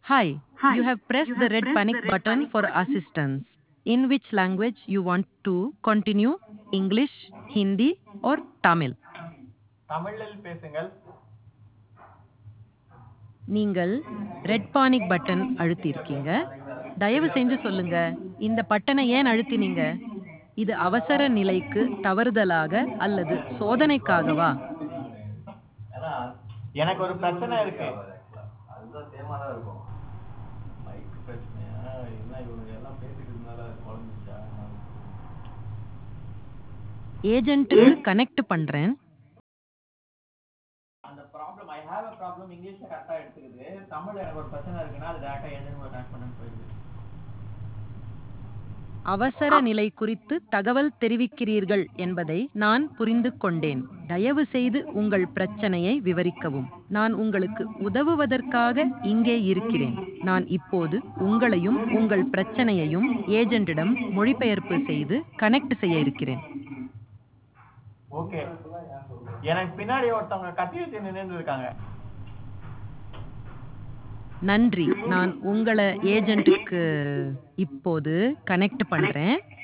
Hi, you have pressed the red panic button for assistance. In which language you want to continue? English, Hindi or Tamil? தமிழில் பேசுங்கள் நீங்கள் red panic button அழுத்தியிருக்கீங்க தயவு செஞ்சு சொல்லுங்க இந்த பட்டனை ஏன் அழுத்தினீங்க இது அவசர நிலைக்கு தவறுதலாக அல்லது சோதனைக்காகவா ஏன்னா, எனக்கு ஒரு பிரச்சனை இருக்கு அதுதான் சேமா தான் இருக்கும் மைக் பிரச்சனையா என்ன இவங்க எல்லாம் பேசிட்டு இருந்தால குழம்பிச்சா ஏஜென்ட்டுக்கு கனெக்ட் பண்றேன் அந்த problem I have a problem இங்கிலீஷ்ல கரெக்டா எடுத்துக்குது தமிழ்ல எனக்கு ஒரு பிரச்சனை இருக்குன்னா அது டேரக்டா ஏஜென்ட் கனெக்ட் பண்ண போயிடுது அவசர நிலை குறித்து தகவல் தெரிவிக்கிறீர்கள் என்பதை நான் புரிந்து கொண்டேன் தயவு செய்து உங்கள் பிரச்சனையை விவரிக்கவும் நான் உங்களுக்கு உதவுவதற்காக இங்கே இருக்கிறேன் நான் இப்போது உங்களையும் உங்கள் பிரச்சனையையும் ஏஜென்ட்டிடம் மொழிபெயர்ப்பு செய்து கனெக்ட் செய்ய இருக்கிறேன் ஓகே எனக்கு பின்னாடி ஒருத்தவங்க கத்தி வச்சு நின்று இருக்காங்க நன்றி நான் உங்களை ஏஜென்ட்டுக்கு இப்போது கனெக்ட் பண்றேன்